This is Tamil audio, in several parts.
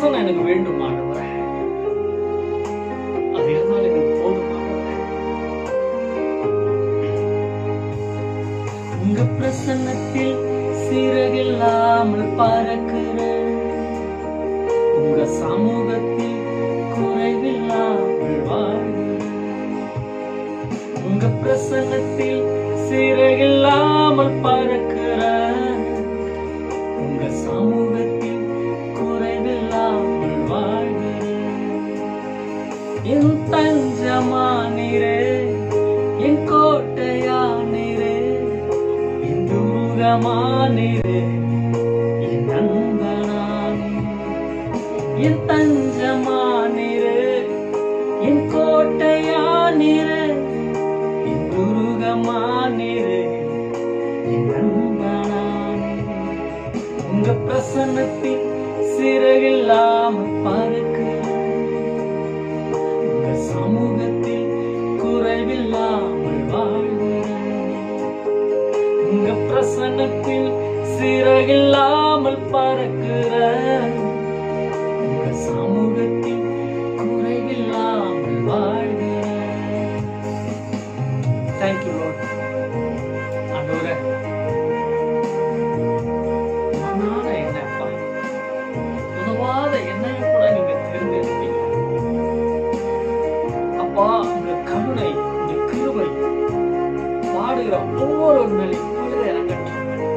பிரசனம் எனக்கு வேண்டும் ஆண்டவரே அது இருந்தால் எனக்கு போதும் ஆண்டவரே உங்க பிரசன்னத்தில் சிறகில்லாமல் பறக்கிறேன் உங்க சமூகத்தில் குறைவில்லாமல் வாழ்கிறேன் உங்க பிரசன்னத்தில் சிறகில்லாமல் பறக்கிறேன் உங்க சமூகத்தில் குறைவில்லாமல் வாழ்கிறேன் என் தஞ்சமானிரே என் கோட்டையானிரே என் துருகமானிரே என் நண்பனானிரே என் தஞ்சமானிரே என் கோட்டையானிரே என் துருகமானிரே என் நண்பனானிரே உங்க பிரசன்னத்தில் சிறகில்லாமல் பறக்கிறேன் உங்க சமூகத்தில் குறைவில்லாமல் வாழ்கிறேன் உங்க பிரசன்னத்தில் சிறகில்லாமல் பறக்கிறேன் உங்க சமூகத்தில் குறைவில்லாமல் வாழ்கிறேன் தேங்க்யூ லார்ட் ஆண்டவரே மனான என்னப்பா உதவாத என்னைய கூட நீங்க தேர்ந்தெடுத்தீங்க அப்பா உங்க கருணை உங்க கிருபை பாடுகிற ஒவ்வொரு மேலும் இப்பொழுது இறங்கட்டும்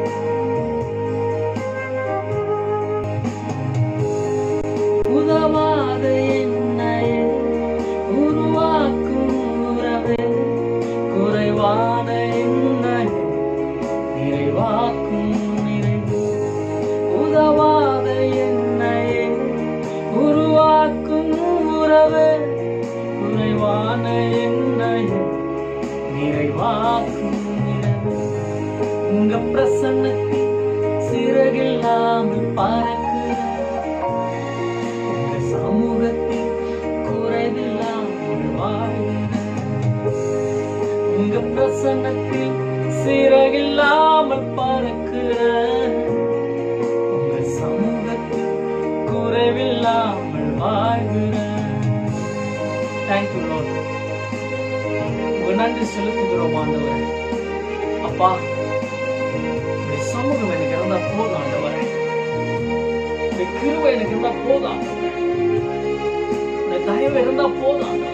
உதவாத என்னையே உருவாக்கும் உறவே குறைவான என்னையே நிறைவாக்கும் நிறைவு உதவாத என்னையே உருவாக்கும் உறவே குறைவான என்னையே நிறைவாக்கும் நிறைவு உங்க பிரசன்னத்தில் சிறகில்லாமல் பறக்கிறேன் உங்க சமூகத்தில் குறைவில்லாமல் வாழ்கிறேன் உங்க பிரசன்னத்தில் சிறகில்லாமல் பறக்கிறேன் உங்க சமூகத்தில் குறைவில்லாமல் வாழ்கிறேன் தேங்க்யூ லார்ட் உங்க நன்றி செலுத்துகிறோம் ஆண்டவரே அப்பா உங்க சமூகம் எனக்கு இருந்தா போதும் ஆண்டவரே உங்க கிருபை எனக்கு இருந்தா போதும் ஆண்டவரே உங்க தயவு இருந்தா போதும் ஆண்டவரே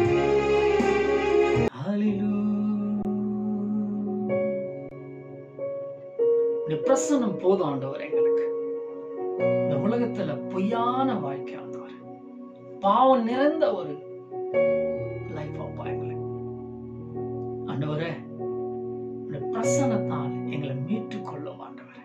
Hallelujah. உங்க பிரசன்னம் போதும் ஆண்டவர் எங்களுக்கு இந்த உலகத்துல பொய்யான வாழ்க்கை ஆண்டவர் பாவம் நிறைந்த ஒரு லைஃப் அப்பா எங்களுக்கு ஆண்டவரே உங்க பிரசன்னத்தால் எங்களை மீட்டுக் கொள்ளும் ஆண்டவரே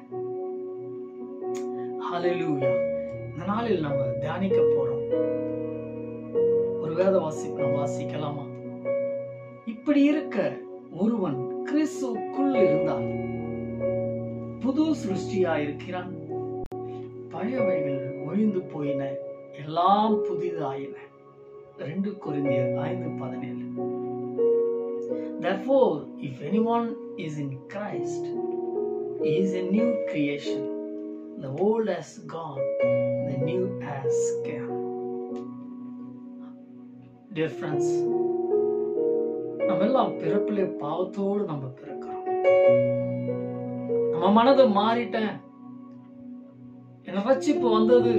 ஹalleluya இந்த நாளில் நம்ம தியானிக்க போறோம் ஒரு வேத வாசிப்பு நம்ம வாசிக்கலாமா இப்படி இருக்க ஒருவன் கிறிஸ்துக்குள் இருந்தால் புது சிருஷ்டியா இருக்கிறான் பழையவைகள் ஒழிந்து போயின எல்லாம் புதிதாயின ரெண்டு கொரிந்தியர் ஐந்து பதினேழு Therefore, if anyone is in Christ, he is a new creation. The old has gone, the new has come. Dear friends, நம்ம எல்லாம் பிறப்பிலே பாவத்தோடு நம்ம பிறக்கிறோம் நம்ம மனதை மாறிட்டேன் என்ன ரட்சிப்பு வந்தது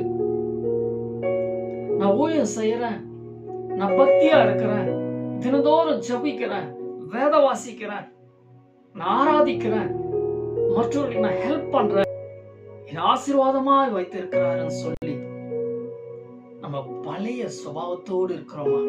நான் ஊழியம் செய்யறேன் நான் பக்தியா இருக்கிறேன் தினந்தோறும் ஜபிக்கிறேன் வேத வாசிக்கிறேன் நான் ஆராதிக்கிறேன் மற்றவர்களுக்கு நான் ஹெல்ப் பண்றேன் என் ஆசீர்வாதமாய் வைத்திருக்கிறாருன்னு சொல்லி நம்ம பழைய சுபாவத்தோடு இருக்கிறோமா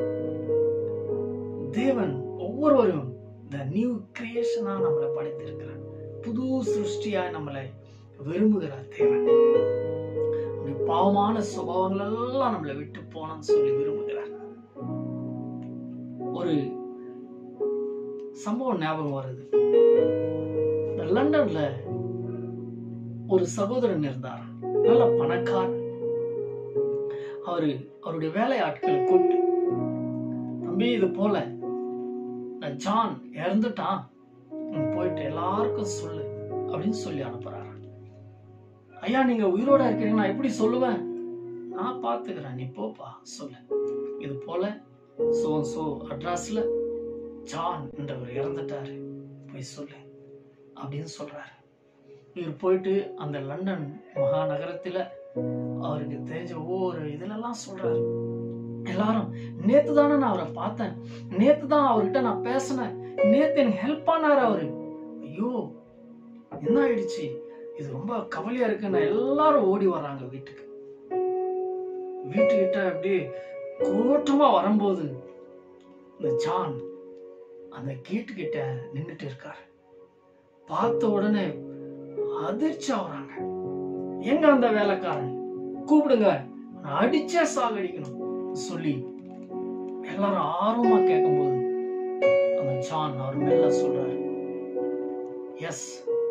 தேவன் ஒவ்வொருவரும் இந்த நியூ கிரியேஷனா நம்மளை படைத்திருக்கிறார் புது சிருஷ்டியா நம்மளை விரும்புகிறார் தேவன் அப்படி பாவமான சுபாவங்கள் எல்லாம் நம்மளை விட்டு போனோம்னு சொல்லி விரும்புகிறார் ஒரு சம்பவம் ஞாபகம் வருது இந்த லண்டன்ல ஒரு சகோதரன் இருந்தார் நல்ல பணக்காரர் அவரு அவருடைய வேலையாட்களை கூப்பிட்டு தம்பி இது போல இந்த ஜான் இறந்துட்டான் நீ போயிட்டு எல்லாருக்கும் சொல்லு அப்படின்னு சொல்லி அனுப்புறாரு ஐயா நீங்க உயிரோட இருக்கீங்க நான் எப்படி சொல்லுவேன் பார்த்துக்கிறேன் நீ போப்பா சொல்லு இது போல சோ சோ அட்ரஸ்ல ஜான் என்றவர் இறந்துட்டாரு போய் சொல்லு அப்படின்னு சொல்றாரு இவர் போயிட்டு அந்த லண்டன் மகாநகரத்துல அவருக்கு தெரிஞ்ச ஒவ்வொரு இதுலலாம் சொல்றாரு எல்லாரும் நேத்து தானே நான் அவரை பார்த்தேன் நேத்து தான் அவர்கிட்ட நான் பேசினேன் நேத்து எனக்கு ஹெல்ப் பண்ணாரு அவரு ஐயோ என்ன ஆயிடுச்சு இது ரொம்ப கவலையா இருக்குன்னு எல்லாரும் ஓடி வர்றாங்க வீட்டுக்கு வீட்டுக்கிட்ட அப்படியே கூட்டமா வரும்போது இந்த ஜான் அந்த கேட்டு கிட்ட நின்னுட்டு இருக்காரு பார்த்த உடனே அதிர்ச்சி ஆகுறாங்க எங்க அந்த வேலைக்காரன் கூப்பிடுங்க அவனை அடிச்சே சாகடிக்கணும் சொல்லி எல்லாரும் ஆர்வமா கேட்கும்போது அந்த ஜான் அவர் மேல சொல்றாரு எஸ்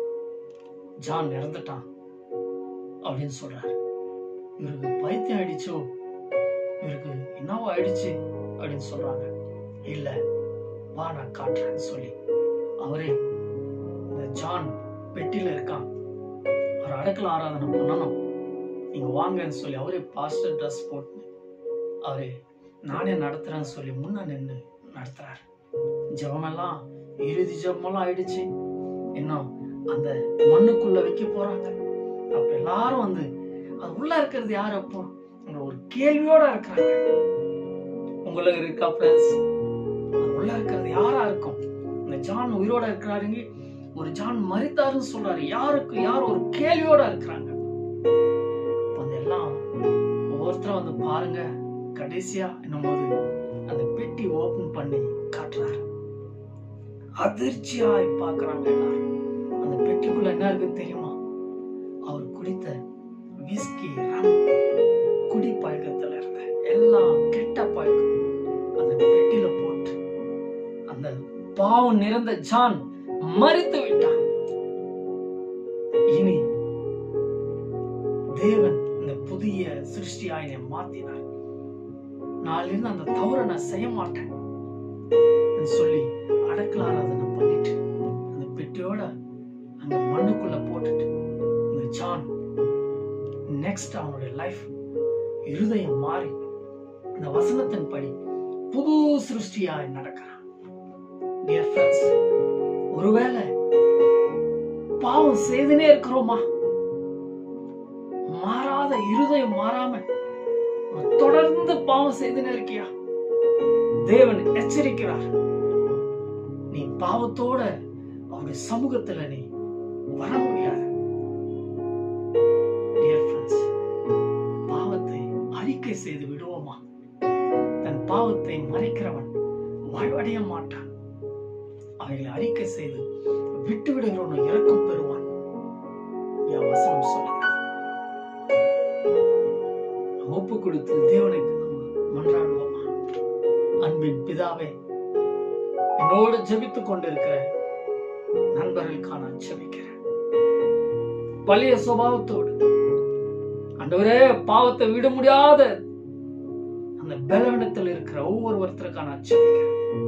ஜான் இறந்துட்டான் அப்படின்னு சொல்றாரு இவருக்கு பைத்தியம் ஆயிடுச்சோ இவருக்கு என்னவோ ஆயிடுச்சு அப்படின்னு சொல்றாங்க இல்ல வா நான் காட்டுறேன்னு சொல்லி அவரே இந்த ஜான் பெட்டியில இருக்கான் அவர் அடக்கல ஆராதனை பண்ணணும் நீங்க வாங்கன்னு சொல்லி அவரே பாஸ்டர் ட்ரெஸ் போட்டு அவரே நானே நடத்துறேன்னு சொல்லி முன்ன நின்று நடத்துறாரு ஜெபமெல்லாம் இறுதி ஜெபமெல்லாம் ஆயிடுச்சு இன்னும் அந்த மண்ணுக்குள்ள வைக்க போறாங்க அப்ப எல்லாரும் வந்து அது உள்ள இருக்கிறது யார் அப்போ என்ற ஒரு கேள்வியோட இருக்கிறாங்க உங்களுக்கு இருக்கா ஃப்ரெண்ட்ஸ் அது உள்ள இருக்கிறது யாரா இருக்கும் இந்த ஜான் உயிரோட இருக்கிறாருங்க ஒரு ஜான் மரித்தாருன்னு சொல்றாரு யாருக்கு யார் ஒரு கேள்வியோட இருக்கிறாங்க அப்ப அதெல்லாம் ஒவ்வொருத்தரும் வந்து பாருங்க கடைசியா என்னும்போது அந்த பெட்டி ஓபன் பண்ணி காட்டுறாரு அதிர்ச்சியாய் பார்க்கறாங்க எல்லாரும் அந்த பெட்டிக்குள்ள என்ன இருக்கு தெரியுமா அவர் குடித்த விஸ்கி ரம் குடி பழக்கத்துல இருந்த எல்லாம் கெட்ட பழக்கம் அந்த பெட்டியில போட்டு அந்த பாவம் நிறைந்த ஜான் மறித்து விட்டான் இனி தேவன் இந்த புதிய சிருஷ்டியாய் என்னை மாத்தினார் நாளிலிருந்து அந்த தவறை நான் செய்ய மாட்டேன் என்று சொல்லி அடக்கல ஆராதனை பண்ணிட்டு அந்த பெட்டியோட அந்த மண்ணுக்குள்ள போட்டுட்டு இந்த ஜான் நெக்ஸ்ட் அவனுடைய லைஃப் இருதயம் மாறி இந்த வசனத்தின் படி புது சிருஷ்டியாய் நடக்கிறான் டியர் ஃப்ரெண்ட்ஸ் ஒருவேளை பாவம் செய்துனே இருக்கிறோமா மாறாத இருதயம் மாறாம தொடர்ந்து பாவம் செய்துனே இருக்கியா தேவன் எச்சரிக்கிறார் நீ பாவத்தோட அவருடைய சமூகத்துல நீ வர முடியாது Dear friends, பாவத்தை அறிக்கை செய்து விடுவோமா தன் பாவத்தை மறைக்கிறவன் வாழ்வடைய மாட்டான் அவைகளை அறிக்கை செய்து விட்டு விடுகிறவன் இறக்கம் பெறுவான் என் வசனம் சொல்லுகிறது ஒப்பு கொடுத்து தேவனுக்கு நம்ம மன்றாடுவோமா அன்பின் பிதாவே என்னோடு ஜெபித்துக் கொண்டிருக்கிற நண்பர்களுக்காக நான் ஜெபிக்கிறேன் பழைய சுபாவத்தோடு ஆண்டவரே பாவத்தை விட முடியாத அந்த பலவீனத்தில் இருக்கிற ஒவ்வொருத்தருக்காக நான் ஜெபிக்கிறேன்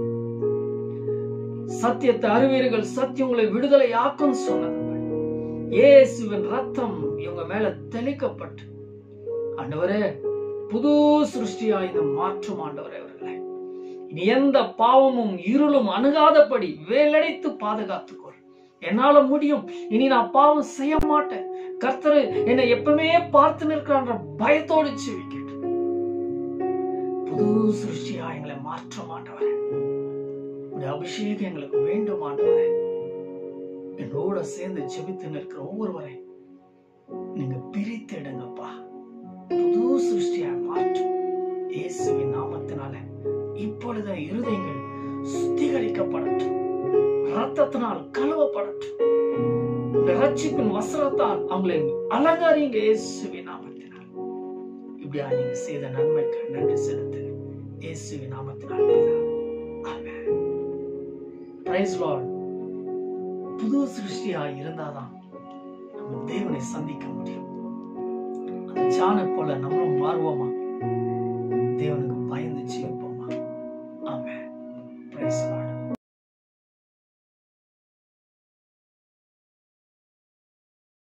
சத்தியத்தை அறிவீர்கள் சத்தியம் உங்களை விடுதலை ஆக்கும் சொன்னது இயேசுவின் ரத்தம் இவங்க மேல தெளிக்கப்பட்டு ஆண்டவரே புது சிருஷ்டியாய் இந்த மாற்றும் ஆண்டவரே அவர்களை இனி எந்த பாவமும் இருளும் அணுகாதபடி வேலடைத்து பாதுகாத்துக்கொள் என்னால முடியும் இனி நான் பாவம் செய்ய மாட்டேன் கர்த்தர் என்னை எப்பவுமே பார்த்து நிற்கிறான்ற பயத்தோடு செவிக்கட்டும் புது சிருஷ்டியா எங்களை மாற்ற மாட்டவரே உடைய அபிஷேகம் எங்களுக்கு வேண்டும் ஆண்டவரே என்னோட சேர்ந்து ஜெபித்து நிற்கிற ஒவ்வொருவரை நீங்க பிரித்தெடுங்கப்பா புது சிருஷ்டியா மாற்றும் இயேசுவின் நாமத்தினால இப்பொழுது இருதயங்கள் சுத்திகரிக்கப்படட்டும் ரத்தத்தினால் கழுவப்படட்டும் இந்த ரட்சிப்பின் வசனத்தால் அவங்களை அலங்காரிங்க இயேசுவின் நாமத்தினால் இப்படியா நீங்க செய்த நன்மைக்கு நன்றி செலுத்து இயேசுவின் நாமத்தினால் பிதாவே. ஆமென். Praise Lord. புது சிருஷ்டியா இருந்தாதான் நம்ம தேவனை சந்திக்க முடியும் அந்த ஜானை போல நம்மளும் மாறுவோமா தேவனுக்கு பயந்து ஜீவிப்போம்